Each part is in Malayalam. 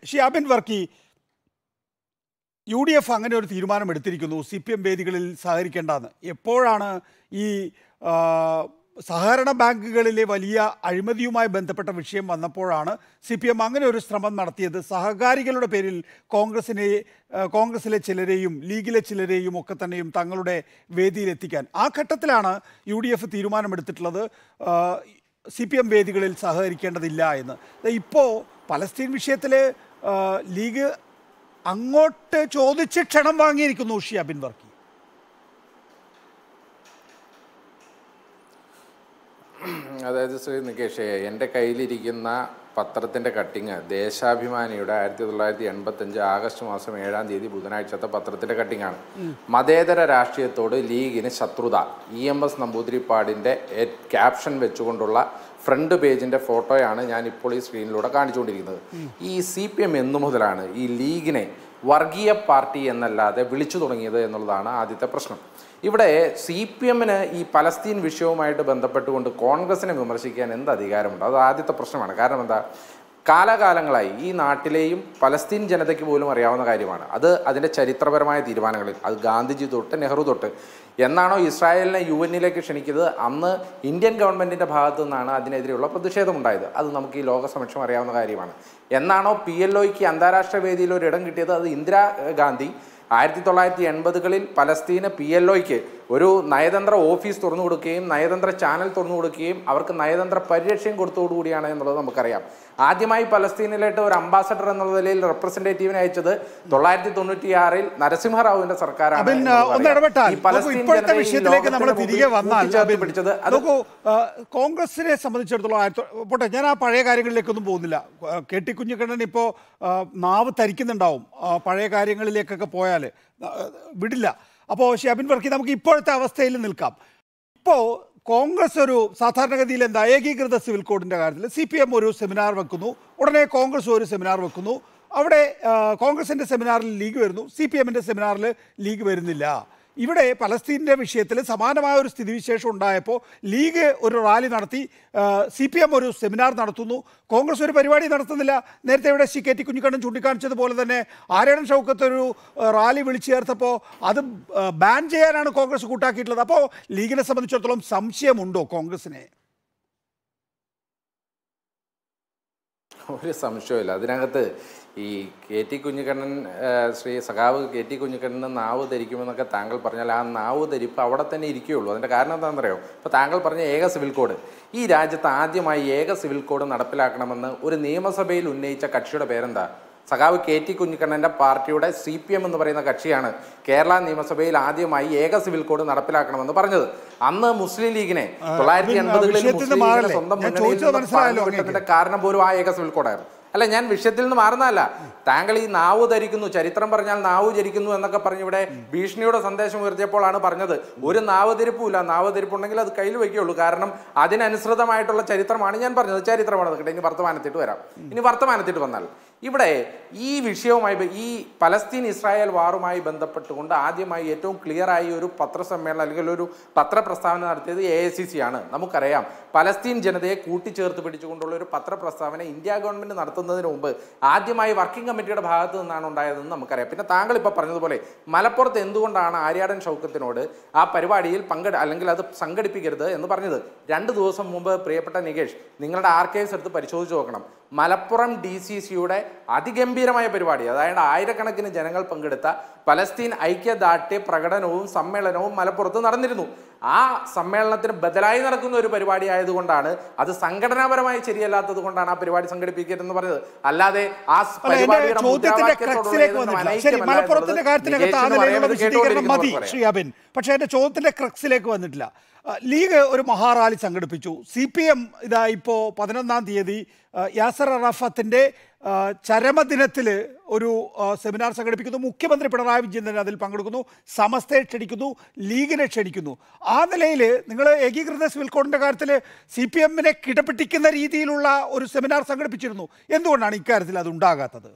ഷിയാബിൻ വർക്കി യു ഡി എഫ് അങ്ങനെ ഒരു തീരുമാനം എടുത്തിരിക്കുന്നു സി പി എം വേദികളിൽ സഹകരിക്കേണ്ടെന്ന് എപ്പോഴാണ് ഈ ആ, സഹകരണ ബാങ്കുകളിലെ വലിയ അഴിമതിയുമായി ബന്ധപ്പെട്ട വിഷയം വന്നപ്പോഴാണ് സി പി എം അങ്ങനെ ഒരു ശ്രമം നടത്തിയത് സഹകാരികളുടെ പേരിൽ കോൺഗ്രസിനെ ആ, കോൺഗ്രസിലെ ചിലരെയും ലീഗിലെ ചിലരെയും ഒക്കെ തന്നെയും തങ്ങളുടെ വേദിയിലെത്തിക്കാൻ ആ ഘട്ടത്തിലാണ് യു ഡി എഫ് തീരുമാനമെടുത്തിട്ടുള്ളത് സി പി എം വേദികളിൽ സഹകരിക്കേണ്ടതില്ല എന്ന് ദേ ഇപ്പോൾ പലസ്തീൻ വിഷയത്തിൽ ലീഗ് അങ്ങോട്ട് ചോദിച്ച് ക്ഷണം വാങ്ങിയിരിക്കുന്നു ഷിയാബിൻ വർക്കി അതായത് ശ്രീ നികേഷ് എൻ്റെ കയ്യിലിരിക്കുന്ന പത്രത്തിൻ്റെ കട്ടിങ് ദേശാഭിമാനിയുടെ ആയിരത്തി തൊള്ളായിരത്തി എൺപത്തഞ്ച് ആഗസ്റ്റ് മാസം ഏഴാം തീയതി ബുധനാഴ്ചത്തെ പത്രത്തിൻ്റെ കട്ടിങ്ങാണ് മതേതര രാഷ്ട്രീയത്തോട് ലീഗിന് ശത്രുത ഇ എം എസ് നമ്പൂതിരിപ്പാടിൻ്റെ ക്യാപ്ഷൻ വെച്ചുകൊണ്ടുള്ള ഫ്രണ്ട് പേജിൻ്റെ ഫോട്ടോയാണ് ഞാൻ ഇപ്പോൾ ഈ സ്ക്രീനിലൂടെ കാണിച്ചുകൊണ്ടിരിക്കുന്നത് ഈ സി പി എം എന്നു മുതലാണ് ഈ ലീഗിനെ വർഗീയ പാർട്ടി എന്നല്ലാതെ വിളിച്ചു തുടങ്ങിയത് എന്നുള്ളതാണ് ആദ്യത്തെ പ്രശ്നം ഇവിടെ സി പി എമ്മിന് ഈ പലസ്തീൻ വിഷയവുമായിട്ട് ബന്ധപ്പെട്ടുകൊണ്ട് കോൺഗ്രസിനെ വിമർശിക്കാൻ എന്ത് അധികാരമുണ്ട് അത് ആദ്യത്തെ പ്രശ്നമാണ് കാരണം എന്താ കാലാകാലങ്ങളായി ഈ നാട്ടിലെയും പലസ്തീൻ ജനതയ്ക്ക് പോലും അറിയാവുന്ന കാര്യമാണ് അത് അതിൻ്റെ ചരിത്രപരമായ തീരുമാനങ്ങളിൽ അത് ഗാന്ധിജി തൊട്ട് നെഹ്റു തൊട്ട് എന്നാണോ ഇസ്രായേലിനെ യു എന്നിലേക്ക് ക്ഷണിക്കുന്നത് അന്ന് ഇന്ത്യൻ ഗവൺമെൻറ്റിൻ്റെ ഭാഗത്തു നിന്നാണ് അതിനെതിരെയുള്ള പ്രതിഷേധമുണ്ടായത് അത് നമുക്ക് ഈ ലോകസമക്ഷം അറിയാവുന്ന കാര്യമാണ് എന്നാണോ പി എൽ ഒയ്ക്ക് അന്താരാഷ്ട്ര വേദിയിൽ ഒരു ഇടം കിട്ടിയത് അത് ഇന്ദിരാഗാന്ധി ആയിരത്തി തൊള്ളായിരത്തി എൺപതുകളിൽ പലസ്തീന് പി എൽ ഒയ്ക്ക് ഒരു നയതന്ത്ര ഓഫീസ് തുറന്നു കൊടുക്കുകയും നയതന്ത്ര ചാനൽ തുറന്നു കൊടുക്കുകയും അവർക്ക് നയതന്ത്ര പരിരക്ഷയും കൊടുത്തോടുകൂടിയാണ് എന്നുള്ളത് നമുക്കറിയാം ആദ്യമായി പലസ്തീനിലായിട്ട് ഒരു അംബാസഡർ എന്നുള്ള നിലയിൽ റെപ്രസെന്റേറ്റീവിനെ അയച്ചത് തൊള്ളായിരത്തി തൊണ്ണൂറ്റിയാറിൽ നരസിംഹറാവുവിന്റെ സർക്കാരാണ് അബിൻ എന്നുള്ളത് ഒന്ന് അറിയാം. ഇടപെട്ടാൽ ഈ പലസ്തീൻ നോക്കൂ, ഇപ്പോഴത്തെ ജനതയെ ഈ വിഷയത്തിലേക്ക് നമ്മൾ ലോകത്തിന് തിരികെ മുമ്പിൽ വന്നാൽ കൂട്ടിച്ചേർത്ത് അബിൻ, പിടിച്ചത് അത് നോക്കൂ ആ, കോൺഗ്രസിനെ സംബന്ധിച്ചിടത്തോളം ആയിരത്തി തൊ- പോട്ടെ ഞാൻ ആ പഴയ കാര്യങ്ങളിലേക്കൊന്നും പോകുന്നില്ല ആ, കെ ടി കുഞ്ഞിക്കണ്ണൻ ഇപ്പോൾ നാവ് തരിക്കുന്നുണ്ടാവും ആ, പഴയ കാര്യങ്ങളിലേക്കൊക്കെ പോയാൽ വിടില്ല അപ്പോൾ ഷാബിൻ വർക്കി നമുക്ക് ഇപ്പോഴത്തെ അവസ്ഥയിൽ നിൽക്കാം ഇപ്പോൾ കോൺഗ്രസ് ഒരു സാധാരണഗതിയിൽ എന്താ ഏകീകൃത സിവിൽ കോഡിൻ്റെ കാര്യത്തിൽ സി പി എം ഒരു സെമിനാർ വെക്കുന്നു ഉടനെ കോൺഗ്രസ് ഒരു സെമിനാർ വെക്കുന്നു അവിടെ ആ, കോൺഗ്രസിൻ്റെ സെമിനാറിൽ ലീഗ് വരുന്നു സി പി എമ്മിൻ്റെ സെമിനാറിൽ ലീഗ് വരുന്നില്ല ഇവിടെ പലസ്തീൻ്റെ വിഷയത്തിൽ സമാനമായ ഒരു സ്ഥിതിവിശേഷം ഉണ്ടായപ്പോൾ ലീഗ് ഒരു റാലി നടത്തി സി പി എം ഒരു സെമിനാർ നടത്തുന്നു കോൺഗ്രസ് ഒരു പരിപാടി നടത്തുന്നില്ല നേരത്തെ ഇവിടെ സി കെ ടി കുഞ്ഞിക്കണ്ണൻ ചൂണ്ടിക്കാണിച്ചതുപോലെ തന്നെ ആര്യടൻ ഷൗക്കത്ത് ഒരു ആ, റാലി വിളിച്ചു ചേർത്തപ്പോൾ അത് ആ, ബാൻ ചെയ്യാനാണ് കോൺഗ്രസ് കൂട്ടാക്കിയിട്ടുള്ളത് അപ്പോൾ ലീഗിനെ സംബന്ധിച്ചിടത്തോളം സംശയമുണ്ടോ കോൺഗ്രസിനെ ഒരു സംശയമില്ല അതിനകത്ത് ഈ കെ ടി കുഞ്ഞിക്കണ്ണൻ ആ, ശ്രീ സഖാവ് കെ ടി കുഞ്ഞിക്കണ്ണന് നാവ് ധരിക്കുമെന്നൊക്കെ താങ്കൾ പറഞ്ഞാൽ ആ നാവ് ധരിപ്പ് അവിടെ തന്നെ ഇരിക്കുകയുള്ളൂ അതിൻ്റെ കാരണം എന്താണെന്നറിയോ ഇപ്പോൾ താങ്കൾ പറഞ്ഞ ഏക സിവിൽ കോഡ് ഈ രാജ്യത്ത് ആദ്യമായി ഏക സിവിൽ കോഡ് നടപ്പിലാക്കണമെന്ന് ഒരു നിയമസഭയിൽ ഉന്നയിച്ച കക്ഷിയുടെ പേരെന്താ സഖാവ് കെ ടി കുഞ്ഞിക്കണ്ണൻ്റെ പാർട്ടിയുടെ സി പി എം എന്ന് പറയുന്ന കക്ഷിയാണ് കേരള നിയമസഭയിൽ ആദ്യമായി ഏക സിവിൽ കോഡ് നടപ്പിലാക്കണമെന്ന് പറഞ്ഞത് അന്ന് മുസ്ലിം ലീഗിനെ തൊള്ളായിരത്തി അബിൻ, എൺപതുകളിൽ വിഷയത്തിൽ നിന്ന് മുസ്ലിം ലീഗിനെ മാറല്ലേ? സ്വന്തം ഞാൻ മുന്നണിയിൽ ചോദിച്ചത് നിന്ന് മനസ്സിലായല്ലോ പറഞ്ഞു അങ്ങേക്ക്. വിട്ടതിന്റെ കാരണം പോലും ആ ഏക സിവിൽ കോഡായിരുന്നു അല്ല ഞാൻ വിഷയത്തിൽ നിന്ന് മാറുന്നതല്ല താങ്കൾ ഈ നാവ് ധരിക്കുന്നു ചരിത്രം പറഞ്ഞാൽ നാവ് ധരിക്കുന്നു എന്നൊക്കെ പറഞ്ഞ് ഇവിടെ ഭീഷണിയുടെ സന്ദേശം ഉയർത്തിയപ്പോഴാണ് പറഞ്ഞത് ഒരു നാവ് ധരിപ്പുമില്ല നാവ് ധരിപ്പുണ്ടെങ്കിൽ അത് കയ്യിൽ വയ്ക്കുകയുള്ളൂ കാരണം അതിനനുസൃതമായിട്ടുള്ള ചരിത്രമാണ് ഞാൻ പറഞ്ഞത് ചരിത്രമാണ് നിൽക്കട്ടെ ഇനി വർത്തമാനത്തിട്ട് വരാം ഇനി വർത്തമാനത്തിട്ട് വന്നാൽ ഇവിടെ ഈ വിഷയവുമായി ബ- ഈ പലസ്തീൻ ഇസ്രായേൽ വാറുമായി ബന്ധപ്പെട്ടുകൊണ്ട് ആദ്യമായി ഏറ്റവും ക്ലിയർ ആയി ഒരു പത്രസമ്മേളനം അല്ലെങ്കിൽ ഒരു പത്രപ്രസ്താവന നടത്തിയത് എ ഐ സി സി ആണ് നമുക്കറിയാം പലസ്തീൻ ജനതയെ കൂട്ടിച്ചേർത്ത് പിടിച്ചുകൊണ്ടുള്ള ഒരു പത്രപ്രസ്താവന ഇന്ത്യ ഗവൺമെന്റ് നടത്തുന്നതിന് മുമ്പ് ആദ്യമായി വർക്കിംഗ് കമ്മിറ്റിയുടെ ഭാഗത്ത് നിന്നാണ് ഉണ്ടായതെന്ന് നമുക്കറിയാം പിന്നെ താങ്കൾ ഇപ്പോൾ പറഞ്ഞതുപോലെ മലപ്പുറത്ത് എന്തുകൊണ്ടാണ് ആര്യാടൻ ഷൗക്കത്തിനോട് ആ പരിപാടിയിൽ പങ്കെട അല്ലെങ്കിൽ അത് സംഘടിപ്പിക്കരുത് എന്ന് പറഞ്ഞത് രണ്ട് ദിവസം മുമ്പ് പ്രിയപ്പെട്ട നികേഷ് നിങ്ങളുടെ ആർക്കൈവ്സ് എടുത്ത് പരിശോധിച്ച് നോക്കണം മലപ്പുറം ഡി സി സിയുടെ അതിഗംഭീരമായ പരിപാടി അതായത് ആയിരക്കണക്കിന് ജനങ്ങൾ പങ്കെടുത്ത പലസ്തീൻ ഐക്യദാർഢ്യ പ്രകടനവും സമ്മേളനവും മലപ്പുറത്ത് നടന്നിരുന്നു ആ സമ്മേളനത്തിന് ബദലായി നടക്കുന്ന ഒരു പരിപാടി ആയതുകൊണ്ടാണ് അത് സംഘടനാപരമായി ശരിയല്ലാത്തത് കൊണ്ടാണ് ആ പരിപാടി സംഘടിപ്പിക്കരുതെന്ന് പറഞ്ഞത് അല്ലാതെ ആ അല്ല, എന്റെ പരിപാടിയുടെ ചോദ്യത്തിന്റെ മുദ്രാവാക്യത്തോടുള്ള ക്രക്സിലേക്ക് ഏതെങ്കിലും വന്നിട്ടില്ല ശരി അനൈക്യമല്ല മലപ്പുറത്തിന്റെ എന്നുള്ളത് കാര്യത്തിനകത്ത് ആ നികേഷിന് നിലയിലുള്ള പറയാം, ഇത് വിശദീകരണം മതി കേട്ടുകൊണ്ടിരിക്കുന്നവർക്ക് ശ്രീ അബിൻ പക്ഷേ എന്റെ ചോദ്യത്തിന്റെ ക്രക്സിലേക്ക് വന്നിട്ടില്ല ആ, ലീഗ് ഒരു മഹാറാലി സംഘടിപ്പിച്ചു സി പി എം ഇതാ ഇപ്പോൾ പതിനൊന്നാം തീയതി ആ, യാസർ അറാഫത്തിന്റെ ആ, ചരമദിനത്തിൽ ഒരു ആ, സെമിനാർ സംഘടിപ്പിക്കുന്നു മുഖ്യമന്ത്രി പിണറായി വിജയൻ തന്നെ അതിൽ പങ്കെടുക്കുന്നു സമസ്തയെ ക്ഷണിക്കുന്നു ലീഗിനെ ക്ഷണിക്കുന്നു ആ നിലയിൽ നിങ്ങൾ ഏകീകൃത സിവിൽ കോഡിന്റെ കാര്യത്തിൽ സി പി എമ്മിനെ കിടപിട്ടിക്കുന്ന രീതിയിലുള്ള ഒരു സെമിനാർ സംഘടിപ്പിച്ചിരുന്നു എന്തുകൊണ്ടാണ് ഇക്കാര്യത്തിൽ അത് ഉണ്ടാകാത്തത്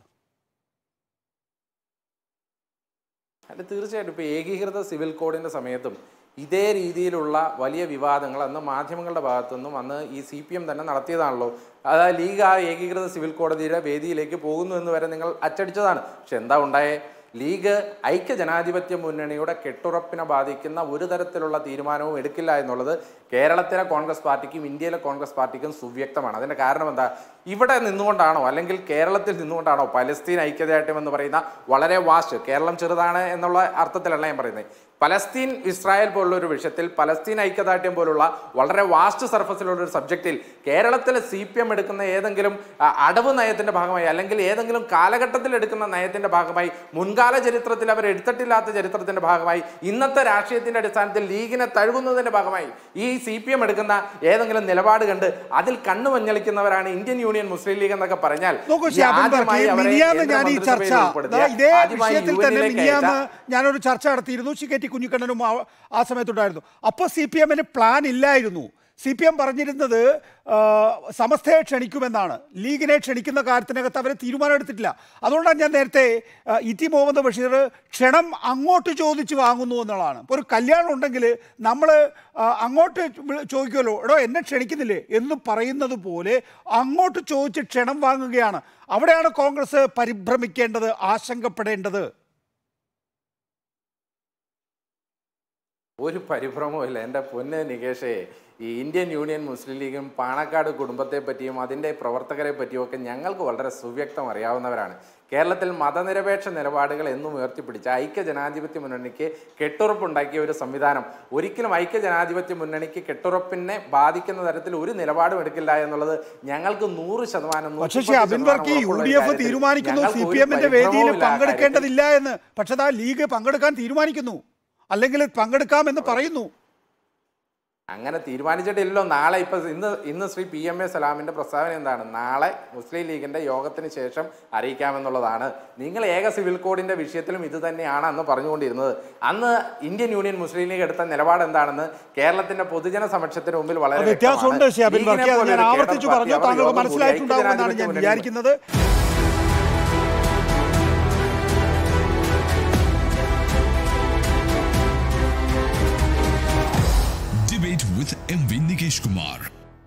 അല്ല തീർച്ചയായിട്ടും ഇപ്പോൾ ഏകീകൃത സിവിൽ കോഡിൻ്റെ സമയത്തും ഇതേ രീതിയിലുള്ള വലിയ വിവാദങ്ങൾ അന്ന് മാധ്യമങ്ങളുടെ ഭാഗത്തുനിന്നും അന്ന് ഈ സി പി എം തന്നെ നടത്തിയതാണല്ലോ അതായത് ലീഗ് ആ ഏകീകൃത സിവിൽ കോടതിയുടെ വേദിയിലേക്ക് പോകുന്നു എന്ന് വരെ നിങ്ങൾ അച്ചടിച്ചതാണ് പക്ഷെ എന്താ ഉണ്ടായേ ലീഗ് ഐക്യ ജനാധിപത്യ മുന്നണിയുടെ കെട്ടുറപ്പിനെ ബാധിക്കുന്ന ഒരു തരത്തിലുള്ള തീരുമാനവും എടുക്കില്ല എന്നുള്ളത് കേരളത്തിലെ കോൺഗ്രസ് പാർട്ടിക്കും ഇന്ത്യയിലെ കോൺഗ്രസ് പാർട്ടിക്കും സുവ്യക്തമാണ് അതിന്റെ കാരണം എന്താ ഇവിടെ നിന്നുകൊണ്ടാണോ അല്ലെങ്കിൽ കേരളത്തിൽ നിന്നുകൊണ്ടാണോ പലസ്തീൻ ഐക്യദാർഢ്യം എന്ന് പറയുന്ന വളരെ വാസ്റ്റ് കേരളം ചെറുതാണ് എന്നുള്ള അർത്ഥത്തിലല്ല ഞാൻ പറയുന്നത് പലസ്തീൻ ഇസ്രായേൽ പോലുള്ള ഒരു വിഷയത്തിൽ പലസ്തീൻ ഐക്യദാർഢ്യം പോലുള്ള വളരെ വാസ്റ്റ് സർഫസിലുള്ള ഒരു സബ്ജക്റ്റിൽ കേരളത്തിലെ സി പി എം എടുക്കുന്ന ഏതെങ്കിലും ആ, അടവ് നയത്തിന്റെ ഭാഗമായി അല്ലെങ്കിൽ ഏതെങ്കിലും കാലഘട്ടത്തിൽ എടുക്കുന്ന നയത്തിന്റെ ഭാഗമായി മുൻകാല ചരിത്രത്തിൽ അവർ എടുത്തിട്ടില്ലാത്ത ചരിത്രത്തിന്റെ ഭാഗമായി ഇന്നത്തെ രാഷ്ട്രീയത്തിന്റെ അടിസ്ഥാനത്തിൽ ലീഗിനെ തഴുകുന്നതിന്റെ ഭാഗമായി ഈ സി പി എം എടുക്കുന്ന ഏതെങ്കിലും നിലപാട് കണ്ട് അതിൽ കണ്ണു മഞ്ഞളിക്കുന്നവരാണ് ഇന്ത്യൻ യൂണിയൻ മുസ്ലിം ലീഗ് എന്നൊക്കെ പറഞ്ഞാൽ നോക്കൂ ഈ ശ്രീ അബിൻ ആദ്യമായി ബാക്കി അവരെ മിനിയാന്ന് കേന്ദ്ര ഞാൻ ഈ ചർച്ച മന്ത്രിസഭയിൽ ഉൾപ്പെടുത്തിയ, ദാ ഇതേ ആദ്യമായി വിഷയത്തിൽ തന്നെ യുഎന്നിലേക്ക് മിനിയാന്ന് അയച്ച ഞാനൊരു ചർച്ച നടത്തിയിരുന്നു ശ്രീ കെ ടി കുഞ്ഞിക്കണ്ണനും ആ- ആ സമയത്തുണ്ടായിരുന്നു അപ്പോൾ സി പി എമ്മിന് പ്ലാൻ ഇല്ലായിരുന്നു സി പി എം പറഞ്ഞിരുന്നത് ആ, സമസ്തയെ ക്ഷണിക്കുമെന്നാണ് ലീഗിനെ ക്ഷണിക്കുന്ന കാര്യത്തിനകത്ത് അവർ തീരുമാനം എടുത്തിട്ടില്ല അതുകൊണ്ടാണ് ഞാൻ നേരത്തെ ആ, ഇ ടി മുഹമ്മദ് ബഷീർ ക്ഷണം അങ്ങോട്ട് ചോദിച്ച് വാങ്ങുന്നു എന്നുള്ളതാണ് ഇപ്പോൾ ഒരു കല്യാണം ഉണ്ടെങ്കിൽ നമ്മൾ അങ്ങോട്ട് വിളി- ചോദിക്കുമല്ലോ എടോ എന്നെ ക്ഷണിക്കുന്നില്ലേ എന്ന് പറയുന്നത് പോലെ അങ്ങോട്ട് ചോദിച്ച് ക്ഷണം വാങ്ങുകയാണ് അവിടെയാണ് കോൺഗ്രസ് പരിഭ്രമിക്കേണ്ടത് ആശങ്കപ്പെടേണ്ടത് ഒരു പരിഭ്രമവും ഇല്ല എൻ്റെ പൊന്ന് നികേഷേ ഈ ഇന്ത്യൻ യൂണിയൻ മുസ്ലിം ലീഗും പാണക്കാട് കുടുംബത്തെ പറ്റിയും അതിൻ്റെ പ്രവർത്തകരെ പറ്റിയും ഒക്കെ ഞങ്ങൾക്ക് വളരെ സുവ്യക്തം അറിയാവുന്നവരാണ് കേരളത്തിൽ മതനിരപേക്ഷ നിലപാടുകൾ എന്നും ഉയർത്തിപ്പിടിച്ച ഐക്യ ജനാധിപത്യ മുന്നണിക്ക് കെട്ടുറപ്പുണ്ടാക്കിയ ഒരു സംവിധാനം ഒരിക്കലും ഐക്യ ജനാധിപത്യ മുന്നണിക്ക് കെട്ടുറപ്പിനെ ബാധിക്കുന്ന തരത്തിൽ ഒരു നിലപാടും എടുക്കില്ല എന്നുള്ളത് ഞങ്ങൾക്ക് നൂറ് ശതമാനം പക്ഷേ നൂറ്റിപ്പത്ത് ശ്രീ അബിൻ ശതമാനം വർക്കി യു ഉറപ്പുള്ള ഡി ഒരു എഫ് കാര്യത്തിൽ തീരുമാനിക്കുന്നു ഞങ്ങൾക്ക് സി ഒരു പി എമ്മിന്റെ വേദിയിൽ പരിഭ്രമവുമില്ല ആ കാര്യത്തിൽ. പങ്കെടുക്കേണ്ടതില്ല എന്ന് പക്ഷേ ആ ലീഗ് പങ്കെടുക്കാൻ തീരുമാനിക്കുന്നു അല്ലെങ്കിൽ പങ്കെടുക്കാമെന്ന് പറയുന്നു അങ്ങനെ തീരുമാനിച്ചിട്ടില്ലല്ലോ നാളെ ഇപ്പൊ ഇന്ന് ഇന്ന് ശ്രീ പി എം എ സലാമിന്റെ പ്രസ്താവന എന്താണ് നാളെ മുസ്ലിം ലീഗിന്റെ യോഗത്തിന് ശേഷം അറിയിക്കാമെന്നുള്ളതാണ് നിങ്ങൾ ഏക സിവിൽ കോഡിന്റെ വിഷയത്തിലും ഇത് തന്നെയാണ് അന്ന് പറഞ്ഞുകൊണ്ടിരുന്നത് അന്ന് ഇന്ത്യൻ യൂണിയൻ മുസ്ലിം ലീഗ് എടുത്ത നിലപാട് എന്താണെന്ന് കേരളത്തിന്റെ പൊതുജന സമക്ഷത്തിന് മുമ്പിൽ വളരെ വ്യത്യാസമുണ്ട് വ്യക്തമാണ്. ശ്രീ അബിൻ ലീഗിനെ വർക്കി അത് പോലെ ഞാൻ ഒരു ആവർത്തിച്ചു കേഡർ പറഞ്ഞു പാർട്ടി അവർ താങ്കൾക്ക് യോഗം കൂടി മനസ്സിലായിട്ടുണ്ടാവുമെന്നാണ് ഐക്യജനാധിപത്യ ഞാൻ മുന്നണി വിചാരിക്കുന്നത്